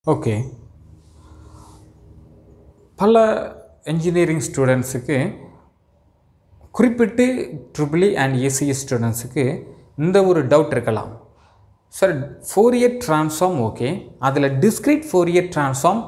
Okay பல engineering ஸ்டூடெண்ட்ஸுக்கு குறிப்பிட்டு ட்ரிபிளி அண்ட் ஏசிஇ ஸ்டூடெண்ட்ஸுக்கு இந்த ஒரு டவுட் இருக்கலாம் சார் ஃபோரியர் ட்ரான்ஸ்ஃபார்ம் ஓகே அதில் டிஸ்க்ரீட் ஃபோரியர் ட்ரான்ஸ்ஃபார்ம்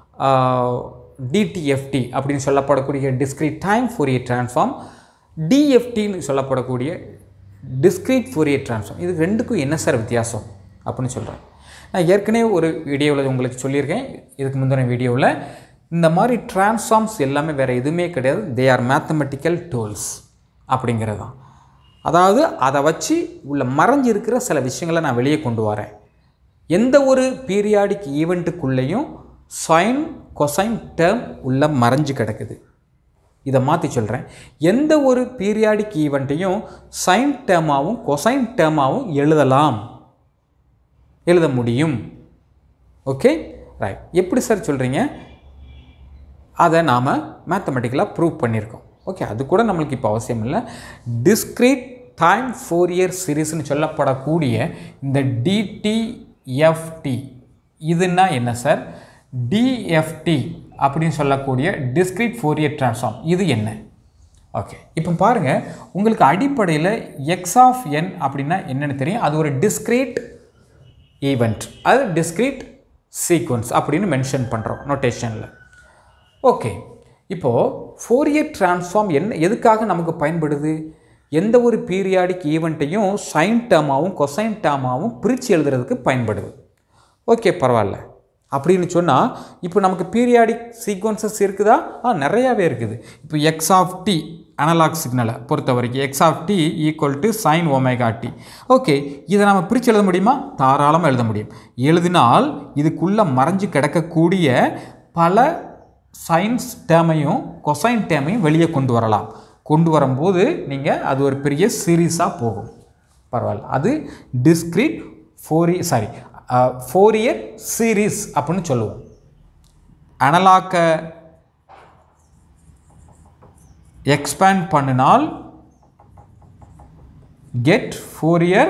டிடிஎஃப்டி அப்படின்னு சொல்லப்படக்கூடிய டிஸ்க்ரீட் டைம் ஃபோரியர் ட்ரான்ஸ்ஃபார்ம் டிஎஃப்டின்னு சொல்லப்படக்கூடிய டிஸ்க்ரீட் ஃபோரியர் ட்ரான்ஸ்ஃபார்ம் இது ரெண்டுக்கும் என்ன சார் வித்தியாசம் அப்படின்னு சொல்கிறேன் நான் ஏற்கனவே ஒரு வீடியோவில் உங்களுக்கு சொல்லியிருக்கேன் இதுக்கு முந்தின வீடியோவில் இந்த மாதிரி ட்ரான்ஸ்ஃபார்ம்ஸ் எல்லாமே வேறு எதுவுமே கிடையாது தே ஆர் மேத்தமெட்டிக்கல் டூல்ஸ் அப்படிங்கிறது தான் அதாவது அதை வச்சு உள்ள மறைஞ்சு இருக்கிற சில விஷயங்களை நான் வெளியே கொண்டு வரேன் எந்த ஒரு பீரியாடிக் ஈவெண்ட்டுக்குள்ளேயும் சைன் கொசைன் டேர்ம் உள்ள மறைஞ்சு கிடக்குது இதை மாற்றி சொல்கிறேன் எந்த ஒரு பீரியாடிக் ஈவெண்ட்டையும் சைன் டேர்மாகவும் கொசைன் டேர்மாகவும் எழுதலாம் எழுத முடியும் ஓகே ரைட் எப்படி சார் சொல்கிறீங்க அதை நாம் மேத்தமெட்டிக்கலாக ப்ரூவ் பண்ணியிருக்கோம் ஓகே அது கூட நம்மளுக்கு இப்போ அவசியம் இல்லை டிஸ்க்ரீட் டைம் ஃபோர் இயர் சீரீஸ்னு சொல்லப்படக்கூடிய இந்த டிடிஎஃப்டி இதுன்னா என்ன சார் டிஎஃப்டி அப்படின்னு சொல்லக்கூடிய டிஸ்க்ரீட் ஃபோர் இயர் ட்ரான்ஸ்ஃபார்ம் இது என்ன ஓகே இப்போ பாருங்கள் உங்களுக்கு அடிப்படையில் எக்ஸ் ஆஃப் என் அப்படின்னா என்னென்னு தெரியும் அது ஒரு டிஸ்க்ரீட் ஈவெண்ட் அது டிஸ்க்ரீட் சீக்வன்ஸ் அப்படின்னு மென்ஷன் பண்ணுறோம் நோட்டேஷனில் ஓகே இப்போது ஃபோரியர் ட்ரான்ஸ்ஃபார்ம் என்ன எதுக்காக நமக்கு பயன்படுது எந்த ஒரு பீரியாடிக் ஈவெண்ட்டையும் சைன் டேர்மாகவும் கொசைன் டேர்மாகவும் பிரித்து எழுதுறதுக்கு பயன்படுது ஓகே பரவாயில்ல அப்படின்னு சொன்னால் இப்போ நமக்கு பீரியாடிக் சீக்வன்சஸ் இருக்குதா ஆ நிறையாவே இருக்குது இப்போ எக்ஸ் ஆஃப் டி அனலாக் சிக்னலை பொறுத்த வரைக்கும் x of t equal to sine omega t okay இதை நம்ம பிரித்து எழுத முடியுமா தாராளமாக எழுத முடியும் எழுதினால் இதுக்குள்ளே மறைஞ்சு கிடக்கக்கூடிய பல சயின்ஸ் டேமையும் கொசைன் டேமையும் வெளியே கொண்டு வரலாம் கொண்டு வரும்போது நீங்கள் அது ஒரு பெரிய சீரீஸாக போகும் பரவாயில்ல அது டிஸ்க்ரீட் ஃபோரி சாரி ஃபோரியர் சீரீஸ் அப்படின்னு சொல்லுவோம் அனலாக்க எக்ஸ்பேண்ட் பண்ணினால் கெட் ஃபோரியர்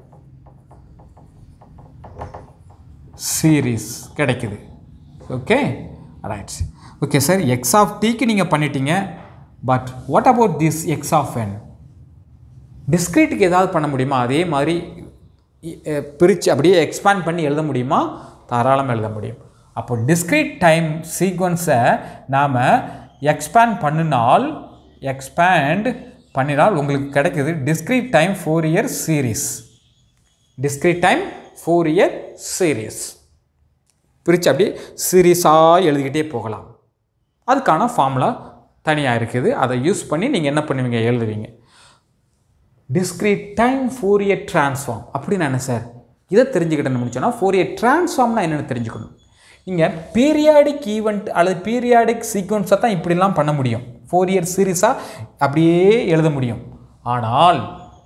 சீரீஸ் கிடைக்குது okay right okay sir x of டிக்கு நீங்கள் பண்ணிட்டீங்க but what about this x of n டிஸ்க்ரீட்டுக்கு ஏதாவது பண்ண முடியுமா அதே மாதிரி பிரித்து அப்படியே எக்ஸ்பேண்ட் பண்ணி எழுத முடியுமா தாராளமாக எழுத முடியும் அப்போ டிஸ்க்ரீட் டைம் சீக்வன்ஸை நாம் எக்ஸ்பேண்ட் பண்ணினால் எக்ஸ்பேண்ட் பண்ணினால் உங்களுக்கு கிடைக்குது discrete time Fourier series discrete time Fourier series பிரித்து அப்படியே சீரீஸாக எழுதிக்கிட்டே போகலாம் அதுக்கான ஃபார்முலா தனியாக இருக்குது அதை யூஸ் பண்ணி நீங்கள் என்ன பண்ணுவீங்க எழுதுவீங்க டிஸ்க்ரீட் டைம் ஃபோரியர் ட்ரான்ஸ்ஃபார்ம் அப்படின்னு என்ன சார் இதை தெரிஞ்சுக்கிட்டேன்னு முடிச்சோன்னா ஃபோரியர் ட்ரான்ஸ்ஃபார்ம்னா என்னென்னு தெரிஞ்சுக்கணும் நீங்கள் பீரியாடிக் ஈவெண்ட் அல்லது பீரியாடிக் சீக்வன்ஸை தான் இப்படிலாம் பண்ண முடியும் ஃபோர் இயர் சீரீஸாக அப்படியே எழுத முடியும் ஆனால்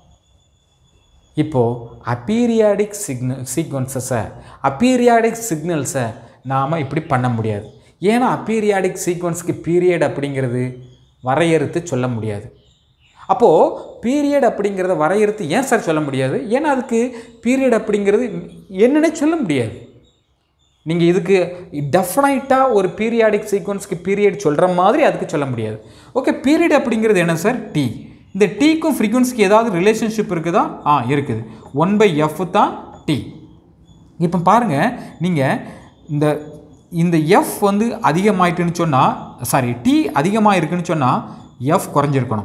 இப்போது அப்பீரியாடிக் சிக்னல் சீக்வன்சஸை அப்பீரியாடிக் சிக்னல்ஸை நாம் இப்படி பண்ண முடியாது ஏன்னா அப்பீரியாடிக் சீக்வன்ஸுக்கு பீரியட் அப்படிங்கிறது வரையறுத்து சொல்ல முடியாது அப்போது பீரியட் அப்படிங்கிறத வரையறுத்து ஏன் சார் சொல்ல முடியாது ஏன்னா அதுக்கு பீரியட் அப்படிங்கிறது என்னன்னே சொல்ல முடியாது நீங்கள் இதுக்கு டெஃபினைட்டாக ஒரு பீரியாடிக் சீக்வன்ஸ்க்கு பீரியட் சொல்கிற மாதிரி அதுக்கு சொல்ல முடியாது ஓகே பீரியட் அப்படிங்கிறது என்ன சார் டி இந்த டீக்கும் ஃப்ரீக்வன்சிக்கு ஏதாவது ரிலேஷன்ஷிப் இருக்குதா ஆ இருக்குது ஒன் பை எஃப் தான் டி இப்போ பாருங்கள் நீங்கள் இந்த இந்த எஃப் வந்து அதிகமாயிட்டுன்னு சொன்னால் சாரி டி அதிகமாக இருக்குன்னு சொன்னால் எஃப் குறைஞ்சிருக்கணும்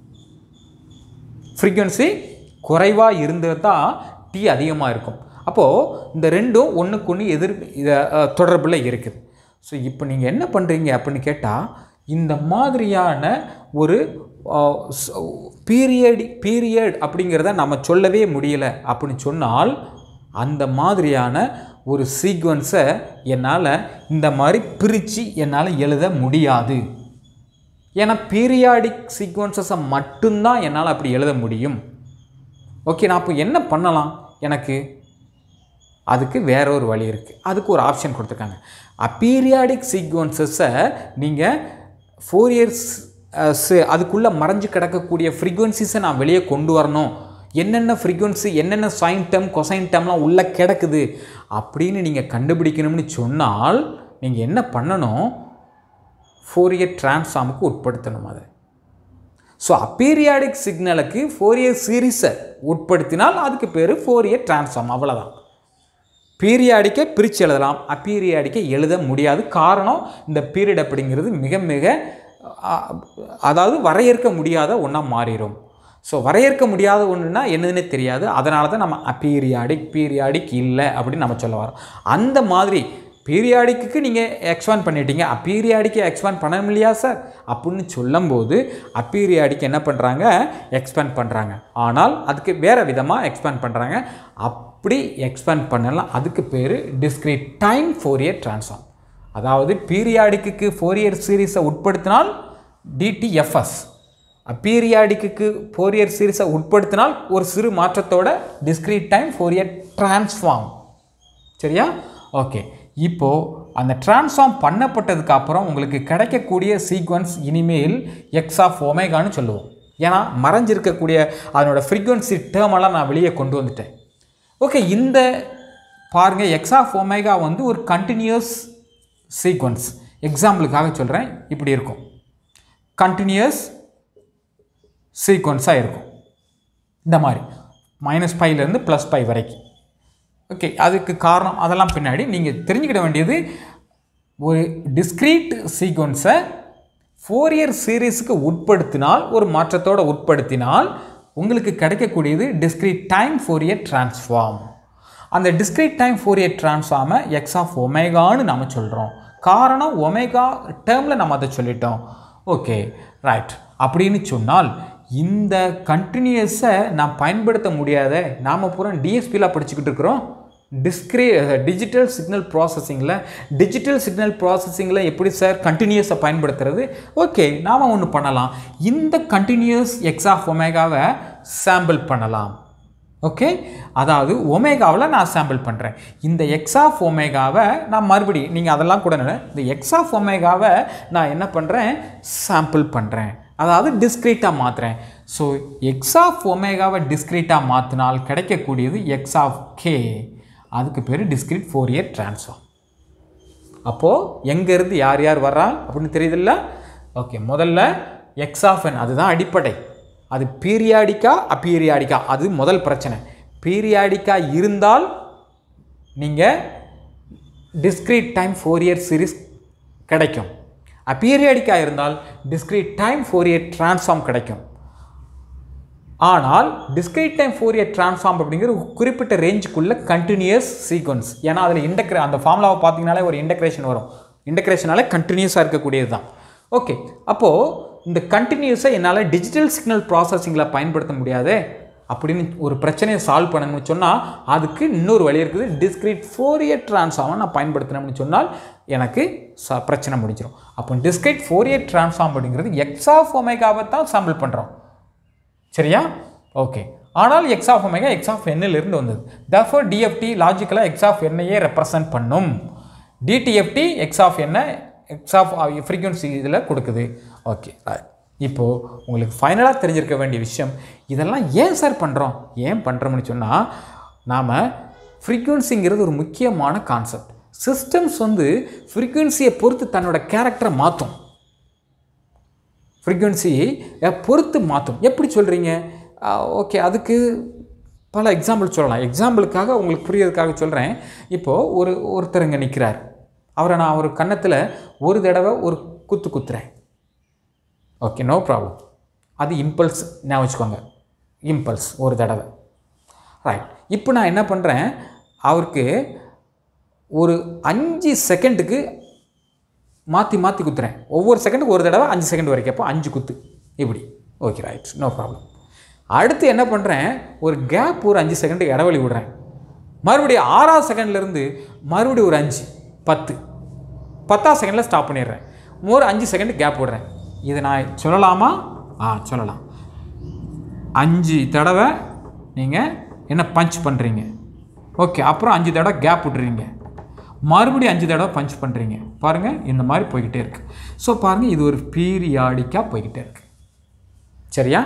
ஃப்ரீக்வன்சி குறைவாக இருந்தது தான் டி அதிகமாக இருக்கும் அப்போது இந்த ரெண்டும் ஒன்றுக்கு ஒன்று எதிர் இதை தொடர்பில் இருக்குது ஸோ இப்போ நீங்கள் என்ன பண்ணுறீங்க அப்படின்னு கேட்டால் இந்த மாதிரியான ஒரு பீரியட் பீரியட் அப்படிங்கிறத நம்ம சொல்லவே முடியலை அப்படின்னு சொன்னால் அந்த மாதிரியான ஒரு சீக்வன்ஸை என்னால் இந்த மாதிரி பிரித்து என்னால் எழுத முடியாது ஏன்னா பீரியாடிக் சீக்வன்சஸை மட்டும்தான் என்னால் அப்படி எழுத முடியும் ஓகே நான் அப்போ என்ன பண்ணலாம் எனக்கு அதுக்கு வேற ஒரு வழி இருக்குது அதுக்கு ஒரு ஆப்ஷன் கொடுத்துருக்காங்க அப்பீரியாடிக் சீக்வன்சஸை நீங்கள் ஃபோர் இயர்ஸ் அதுக்குள்ளே மறைஞ்சு கிடக்கக்கூடிய ஃப்ரீக்வன்சிஸை நான் வெளியே கொண்டு வரணும் என்னென்ன ஃப்ரீக்வன்சி என்னென்ன சைன் டேம் கொசைன் டேம்லாம் உள்ளே கிடக்குது அப்படின்னு நீங்கள் கண்டுபிடிக்கணும்னு சொன்னால் நீங்கள் என்ன பண்ணணும் ஃபோரியர் டிரான்ஸ்ஃபார்முக்கு உட்படுத்தணும் அதை ஸோ அப்பீரியாடிக் சிக்னலுக்கு ஃபோரியர் சீரீஸை உட்படுத்தினால் அதுக்கு பேர் ஃபோரியர் டிரான்ஸ்ஃபார்ம் அவ்வளோதான் பீரியாடிக்கை பிரித்து எழுதலாம் அப்பீரியாடிக்கை எழுத முடியாது காரணம் இந்த பீரியட் அப்படிங்கிறது மிக மிக அ, அதாவது வரையறுக்க முடியாத ஒன்றா மாறிடும் ஸோ வரையறுக்க முடியாத ஒன்றுனா என்னதுன்னே தெரியாது அதனால தான் நம்ம அப்பீரியாடிக் பீரியாடிக் இல்லை அப்படின்னு நம்ம சொல்ல வரோம் அந்த மாதிரி பீரியாடிக்கு நீங்கள் எக்ஸ்பேண்ட் பண்ணிட்டீங்க அப்பீரியாடிக்கு எக்ஸ்பேண்ட் பண்ண முடியா சார் அப்படின்னு சொல்லும்போது அப்பீரியாடிக்கு என்ன பண்ணுறாங்க எக்ஸ்பேண்ட் பண்ணுறாங்க ஆனால் அதுக்கு வேறு விதமாக எக்ஸ்பேண்ட் பண்ணுறாங்க அப்படி எக்ஸ்பேண்ட் பண்ணலாம் அதுக்கு பேர் டிஸ்கிரீட் டைம் ஃபோரியர் ட்ரான்ஸ்ஃபார்ம் அதாவது பீரியாடிக்கு ஃபோரியர் சீரீஸை உட்படுத்தினால் டிடிஎஃப்எஸ் அப்பீரியாடிக்கு ஃபோரியர் சீரீஸை உட்படுத்தினால் ஒரு சிறு மாற்றத்தோட டிஸ்கிரீட் டைம் ஃபோரியர் ட்ரான்ஸ்ஃபார்ம் சரியா ஓகே இப்போது அந்த ட்ரான்ஸ்ஃபார்ம் பண்ணப்பட்டதுக்கு அப்புறம் உங்களுக்கு கிடைக்கக்கூடிய சீக்வன்ஸ் இனிமேல் எக்ஸ் ஆஃப் ஒமேகான்னு சொல்லுவோம் ஏன்னா மறைஞ்சிருக்கக்கூடிய அதனோட ஃப்ரீக்வன்சி டேர்மெல்லாம் நான் வெளியே கொண்டு வந்துட்டேன் ஓகே இந்த பாருங்கள் எக்ஸ் ஆஃப் ஒமேகா வந்து ஒரு கண்டினியூஸ் சீக்வன்ஸ் எக்ஸாம்பிளுக்காக சொல்கிறேன் இப்படி இருக்கும் கண்டினியூஸ் சீக்வன்ஸாக இருக்கும் இந்த மாதிரி மைனஸ் பைலேருந்து ப்ளஸ் பை வரைக்கும் ஓகே அதுக்கு காரணம் அதெல்லாம் பின்னாடி நீங்கள் தெரிஞ்சுக்கிட வேண்டியது ஒரு டிஸ்க்ரீட் சீக்வன்ஸை ஃபோரியர் சீரீஸுக்கு உட்படுத்தினால் ஒரு மாற்றத்தோடு உட்படுத்தினால் உங்களுக்கு கிடைக்கக்கூடியது டிஸ்க்ரீட் டைம் ஃபோரியர் ட்ரான்ஸ்ஃபார்ம் அந்த டிஸ்க்ரீட் டைம் ஃபோரியர் ட்ரான்ஸ்ஃபார்மை எக்ஸ் ஆஃப் ஒமேகான்னு நம்ம சொல்கிறோம் காரணம் ஒமேகா டேர்மில் நம்ம அதை சொல்லிட்டோம் ஓகே ரைட் அப்படின்னு சொன்னால் இந்த கண்டினியூஸை நான் பயன்படுத்த முடியாத நாம் பூரா டிஎஸ்பியில் படிச்சுக்கிட்டு இருக்கிறோம் டிஸ்கிரி டிஜிட்டல் சிக்னல் ப்ராசஸிங்கில் டிஜிட்டல் சிக்னல் ப்ராசஸிங்கில் எப்படி சார் கண்டினியூஸை பயன்படுத்துறது ஓகே நாம் ஒன்று பண்ணலாம் இந்த கண்டினியூஸ் எக்ஸ் ஆஃப் ஒமேகாவை சாம்பிள் பண்ணலாம் ஓகே அதாவது ஒமேகாவில் நான் சாம்பிள் பண்ணுறேன் இந்த எக்ஸ் ஆஃப் ஒமேகாவை நான் மறுபடியும் நீங்கள் அதெல்லாம் கூட நினை- இந்த எக்ஸ் ஆஃப் ஒமேகாவை நான் என்ன பண்ணுறேன் சாம்பிள் பண்ணுறேன் அதாவது டிஸ்க்ரீட்டாக மாற்றுறேன் ஸோ எக்ஸ் ஆஃப் ஒமேகாவை டிஸ்க்ரீட்டாக மாற்றினால் கிடைக்கக்கூடியது எக்ஸ் ஆஃப் கே அதுக்கு பேர் டிஸ்க்ரீட் ஃபோரியர் ட்ரான்ஸ்ஃபார்ம் அப்போது எங்கேருந்து யார் யார் வர்றா அப்படின்னு தெரியுதுல்ல ஓகே முதல்ல எக்ஸ் ஆஃப் என் அதுதான் அடிப்படை அது பீரியாடிக்கா அப்பீரியாடிக்கா அது முதல் பிரச்சனை பீரியாடிக்கா இருந்தால் நீங்கள் டிஸ்க்ரீட் டைம் ஃபோரியர் சீரிஸ் கிடைக்கும் அப்பீரியாடிக்காக இருந்தால் டிஸ்க்ரீட் டைம் ஃபோரியர் ட்ரான்ஸ்ஃபார்ம் கிடைக்கும் ஆனால் டிஸ்கிரீட் டைம் ஃபோரியர் ட்ரான்ஸ்ஃபார்ம் அப்படிங்கிற ஒரு குறிப்பிட்ட ரேஞ்சுக்குள்ள கண்டினியூஸ் சீக்வன்ஸ் ஏன்னா அதில் இன்டக்ரே அந்த ஃபார்முலாவை பார்த்தீங்கனாலே ஒரு இன்டக்ரேஷன் வரும் இன்டக்ரேஷனால கண்டினியூஸாக இருக்கக்கூடியது தான் ஓகே அப்போது இந்த கண்டினியூஸை என்னால் டிஜிட்டல் சிக்னல் ப்ராசஸிங்கில் பயன்படுத்த முடியாதே அப்படின்னு ஒரு பிரச்சனையை சால்வ் பண்ணணும்னு சொன்னால் அதுக்கு இன்னொரு வழி இருக்குது டிஸ்கிரீட் ஃபோரியர் ட்ரான்ஸ்ஃபார்மை நான் பயன்படுத்தினோம்னு சொன்னால் எனக்கு ச பிரச்சனை முடிஞ்சிடும் அப்போ டிஸ்கிரீட் ஃபோரியர் ட்ரான்ஸ்ஃபார்ம் அப்படிங்கிறது எக்ஸ் ஆஃப் ஒமேகாவை தான் சாம்பிள் பண்ணுறோம் சரியா ஓகே ஆனால் x of omega x of இருந்து வந்தது தஃபோர் டிஎஃப்டி லாஜிக்கலாக எக்ஸ் ஆஃப் என்னையே ரெப்ரசன்ட் பண்ணும் டிடிஎஃப்டி எக்ஸ் ஆஃப் என்ன எக்ஸ் ஆஃப் ஃப்ரீக்வன்சி இதில் கொடுக்குது ஓகே இப்போது உங்களுக்கு ஃபைனலாக தெரிஞ்சிருக்க வேண்டிய விஷயம் இதெல்லாம் ஏன் சார் பண்ணுறோம் ஏன் பண்ணுறோம்னு சொன்னால் நாம் ஃப்ரீக்வன்சிங்கிறது ஒரு முக்கியமான கான்செப்ட் சிஸ்டம்ஸ் வந்து ஃப்ரீக்வன்சியை பொறுத்து தன்னோட கேரக்டரை மாற்றும் ஃப்ரீக்வன்சியை பொறுத்து மாற்றும் எப்படி சொல்கிறீங்க ஓகே அதுக்கு பல எக்ஸாம்பிள் சொல்லலாம் எக்ஸாம்பிளுக்காக உங்களுக்கு புரியறதுக்காக சொல்கிறேன் இப்போது ஒரு ஒருத்தர் இங்கே நிற்கிறார் அவரை நான் ஒரு கன்னத்தில் ஒரு தடவை ஒரு குத்து குத்துறேன் ஓகே நோ ப்ராப்ளம் அது இம்பல்ஸ் ஞாபகம் வச்சுக்கோங்க இம்பல்ஸ் ஒரு தடவை ரைட் இப்போ நான் என்ன பண்ணுறேன் அவருக்கு ஒரு அஞ்சு செகண்டுக்கு மாற்றி மாற்றி குத்துறேன் ஒவ்வொரு செகண்டுக்கு ஒரு தடவை அஞ்சு செகண்ட் வரைக்கும் அப்போ அஞ்சு குத்து இப்படி ஓகே ரைட் நோ ப்ராப்ளம் அடுத்து என்ன பண்ணுறேன் ஒரு கேப் ஒரு அஞ்சு செகண்டுக்கு இடைவெளி விடுறேன் மறுபடியும் ஆறாவது செகண்ட்லேருந்து மறுபடியும் ஒரு அஞ்சு பத்து பத்தாவது செகண்டில் ஸ்டாப் பண்ணிடுறேன் ஒரு அஞ்சு செகண்ட் கேப் விடுறேன் இதை நான் சொல்லலாமா ஆ சொல்லலாம் அஞ்சு தடவை நீங்கள் என்ன பஞ்ச் பண்ணுறீங்க ஓகே அப்புறம் அஞ்சு தடவை கேப் விட்றீங்க மறுபடியும் அஞ்சு தடவை பஞ்ச் பண்ணுறீங்க பாருங்கள் இந்த மாதிரி போய்கிட்டே இருக்குது ஸோ பாருங்கள் இது ஒரு பீரியாடிக்காக போய்கிட்டே இருக்கு சரியா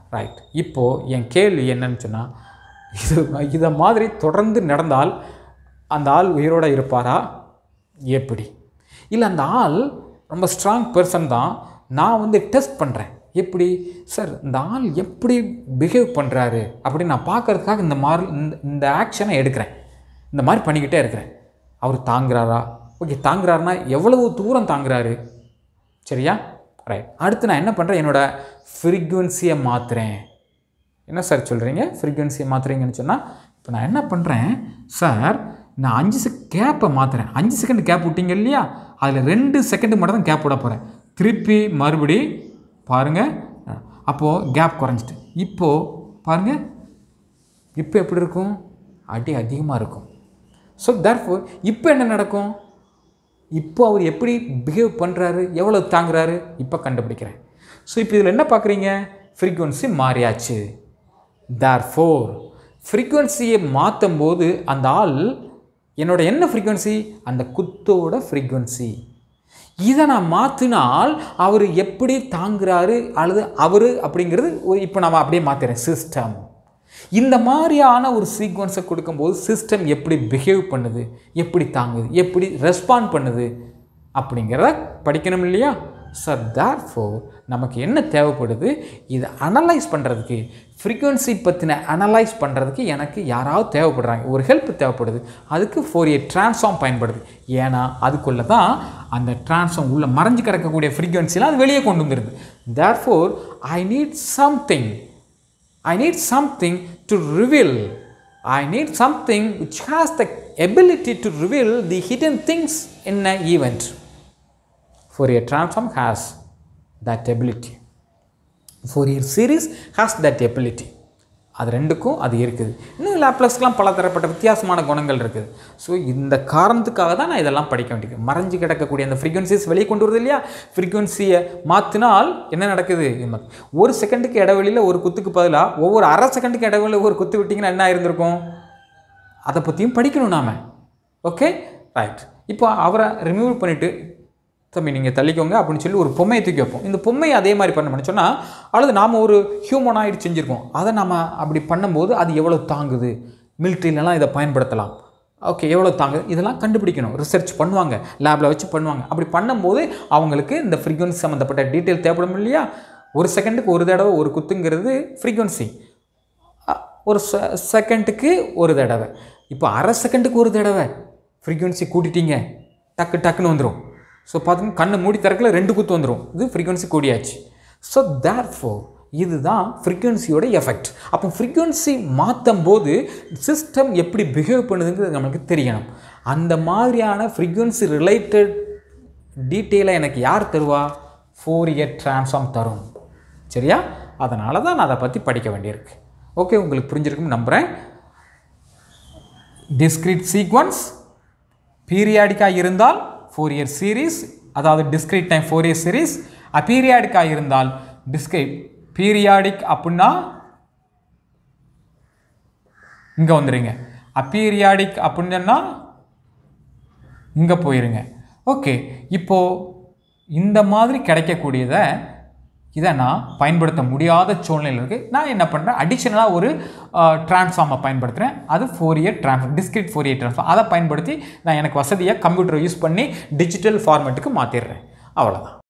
ரைட் இப்போது என் கேள்வி என்னன்னு சொன்னால் இது இதை மாதிரி தொடர்ந்து நடந்தால் அந்த ஆள் உயிரோடு இருப்பாரா எப்படி இல்லை அந்த ஆள் ரொம்ப ஸ்ட்ராங் பர்சன் தான் நான் வந்து டெஸ்ட் பண்ணுறேன் எப்படி சார் இந்த ஆள் எப்படி பிஹேவ் பண்ணுறாரு அப்படின்னு நான் பார்க்கறதுக்காக இந்த மாதிரி இந்த இந்த ஆக்ஷனை எடுக்கிறேன் இந்த மாதிரி பண்ணிக்கிட்டே இருக்கிறேன் அவர் தாங்குறாரா ஓகே தாங்குறாருன்னா எவ்வளவு தூரம் தாங்குறாரு சரியா ரைட் அடுத்து நான் என்ன பண்ணுறேன் என்னோடய ஃப்ரீக்குவன்சியை மாற்றுறேன் என்ன சார் சொல்கிறீங்க ஃப்ரீக்குவன்சியை மாற்றுறீங்கன்னு சொன்னால் இப்போ நான் என்ன பண்ணுறேன் சார் நான் அஞ்சு செக் கேப்பை மாற்றுறேன் அஞ்சு செகண்ட் கேப் விட்டீங்க இல்லையா அதில் ரெண்டு செகண்டு மட்டும் தான் கேப் விட போகிறேன் திருப்பி மறுபடி பாருங்கள் அப்போது கேப் குறைஞ்சிட்டு இப்போது பாருங்கள் இப்போ எப்படி இருக்கும் அடி அதிகமாக இருக்கும் ஸோ தேர்ஃபோர் இப்போ என்ன நடக்கும் இப்போ அவர் எப்படி பிஹேவ் பண்ணுறாரு எவ்வளோ தாங்குறாரு இப்போ கண்டுபிடிக்கிறேன் ஸோ இப்போ இதில் என்ன பார்க்குறீங்க ஃப்ரீக்குவன்சி மாறியாச்சு தேர் ஃபோர் ஃப்ரீக்குவன்சியை மாற்றும் போது அந்த ஆள் என்னோட என்ன ஃப்ரீக்குவன்சி அந்த குத்தோட ஃப்ரீக்குவன்சி இதை நான் மாற்றினால் அவர் எப்படி தாங்குறாரு அல்லது அவர் அப்படிங்கிறது ஒரு இப்போ நம்ம அப்படியே மாற்றுறேன் சிஸ்டம் இந்த மாதிரியான ஒரு சீக்வன்ஸை கொடுக்கும்போது சிஸ்டம் எப்படி பிஹேவ் பண்ணுது எப்படி தாங்குது எப்படி ரெஸ்பாண்ட் பண்ணுது அப்படிங்கிறத படிக்கணும் இல்லையா ஸோ தேர் ஃபோர் நமக்கு என்ன தேவைப்படுது இதை அனலைஸ் பண்ணுறதுக்கு ஃப்ரீக்குவன்சி பற்றின அனலைஸ் பண்ணுறதுக்கு எனக்கு யாராவது தேவைப்படுறாங்க ஒரு ஹெல்ப் தேவைப்படுது அதுக்கு ஃபோர் ஏ ட்ரான்ஸ்ஃபார்ம் பயன்படுது ஏன்னா அதுக்குள்ளே தான் அந்த ட்ரான்ஸ்ஃபார்ம் உள்ள மறைஞ்சு கிடக்கக்கூடிய ஃப்ரீக்குவன்சிலாம் அது வெளியே கொண்டு வந்துடுது therefore I need something I need something to reveal. I need something which has the ability to reveal the hidden things in an event. Fourier transform has that ability. Fourier series has that ability. அது ரெண்டுக்கும் அது இருக்குது இன்னும் லேப்லஸ்க்கெலாம் பல தரப்பட்ட வித்தியாசமான குணங்கள் இருக்குது ஸோ இந்த காரணத்துக்காக தான் நான் இதெல்லாம் படிக்க வேண்டியது மறைஞ்சு கிடக்கக்கூடிய அந்த ஃப்ரீக்வன்சிஸ் வெளியே கொண்டு வருது இல்லையா ஃப்ரீக்வன்சியை மாற்றினால் என்ன நடக்குது ஒரு செகண்டுக்கு இடைவெளியில் ஒரு குத்துக்கு பதிலாக ஒவ்வொரு அரை செகண்டுக்கு இடைவெளியில் ஒரு குத்து விட்டிங்கன்னா என்ன ஆயிருந்திருக்கும் அதை பற்றியும் படிக்கணும் நாம் ஓகே ரைட் இப்போ அவரை ரிமூவ் பண்ணிவிட்டு தம்பி நீங்கள் தள்ளிக்கோங்க அப்படின்னு சொல்லி ஒரு பொம்மையை தூக்கி வைப்போம் இந்த பொம்மையை அதே மாதிரி பண்ண சொன்னால் அல்லது நாம் ஒரு ஹியூமனாய்டு செஞ்சுருக்கோம் அதை நம்ம அப்படி பண்ணும்போது அது எவ்வளோ தாங்குது மிலிட்ரியிலலாம் இதை பயன்படுத்தலாம் ஓகே எவ்வளோ தாங்குது இதெல்லாம் கண்டுபிடிக்கணும் ரிசர்ச் பண்ணுவாங்க லேபில் வச்சு பண்ணுவாங்க அப்படி பண்ணும்போது அவங்களுக்கு இந்த ஃப்ரீக்வன்சி சம்மந்தப்பட்ட டீட்டெயில் தேவைப்படும் இல்லையா ஒரு செகண்டுக்கு ஒரு தடவை ஒரு குத்துங்கிறது ஃப்ரீக்வன்சி ஒரு செகண்டுக்கு ஒரு தடவை இப்போ அரை செகண்டுக்கு ஒரு தடவை ஃப்ரீக்வன்சி கூட்டிட்டீங்க டக்கு டக்குன்னு வந்துடும் ஸோ பார்த்தீங்கன்னா கண்ணை மூடி திறக்கல ரெண்டு குத்து வந்துடும் இது ஃப்ரீக்வன்சி கூடியாச்சு ஸோ தேர் ஃபோர் இதுதான் ஃப்ரீக்வன்சியோட எஃபெக்ட் அப்போ ஃப்ரீக்வன்சி மாற்றும் போது சிஸ்டம் எப்படி பிஹேவ் பண்ணுதுங்கிறது நம்மளுக்கு தெரியணும் அந்த மாதிரியான ஃப்ரீக்வன்சி ரிலேட்டட் டீட்டெயிலை எனக்கு யார் தருவா ஃபோர் இயர் ட்ரான்ஸ்ஃபார்ம் தரும் சரியா அதனால தான் நான் அதை பற்றி படிக்க வேண்டியிருக்கு ஓகே உங்களுக்கு புரிஞ்சிருக்குன்னு நம்புகிறேன் டிஸ்கிரீட் சீக்வன்ஸ் பீரியாடிக்காக இருந்தால் ஃபோர் இயர் சீரீஸ் அதாவது discrete time Fourier series அப்பீரியாடிக்காக இருந்தால் டிஸ்கிரீட் பீரியாடிக் அப்படின்னா இங்கே வந்துடுங்க அப்பீரியாடிக் அப்படின்னா இங்கே போயிருங்க ஓகே இப்போது இந்த மாதிரி கிடைக்கக்கூடியதை இதை நான் பயன்படுத்த முடியாத சூழ்நிலை இருக்குது நான் என்ன பண்ணுறேன் அடிஷ்னலாக ஒரு ட்ரான்ஸ்ஃபார்மை பயன்படுத்துகிறேன் அது Fourier transform discrete Fourier transform அதை பயன்படுத்தி நான் எனக்கு வசதியாக கம்ப்யூட்டரை யூஸ் பண்ணி டிஜிட்டல் ஃபார்மேட்டுக்கு மாற்றிடுறேன் அவ்வளோதான்